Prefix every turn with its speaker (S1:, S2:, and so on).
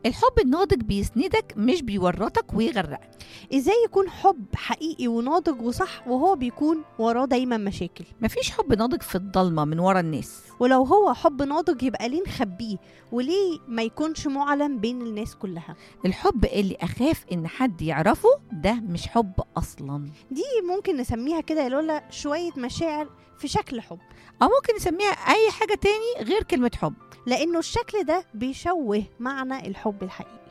S1: الحب الناضج بيسندك مش بيورطك ويغرقك
S2: ازاي يكون حب حقيقي وناضج وصح وهو بيكون وراه دايما مشاكل
S1: مفيش حب ناضج في الضلمة من ورا الناس
S2: ولو هو حب ناضج يبقى ليه نخبيه وليه ما يكونش معلن بين الناس كلها
S1: الحب اللي أخاف إن حد يعرفه ده مش حب أصلا
S2: دي ممكن نسميها كده يا لولا شوية مشاعر في شكل حب
S1: أو ممكن نسميها أي حاجة تاني غير كلمة حب
S2: لأنه الشكل ده بيشوه معنى الحب الحقيقي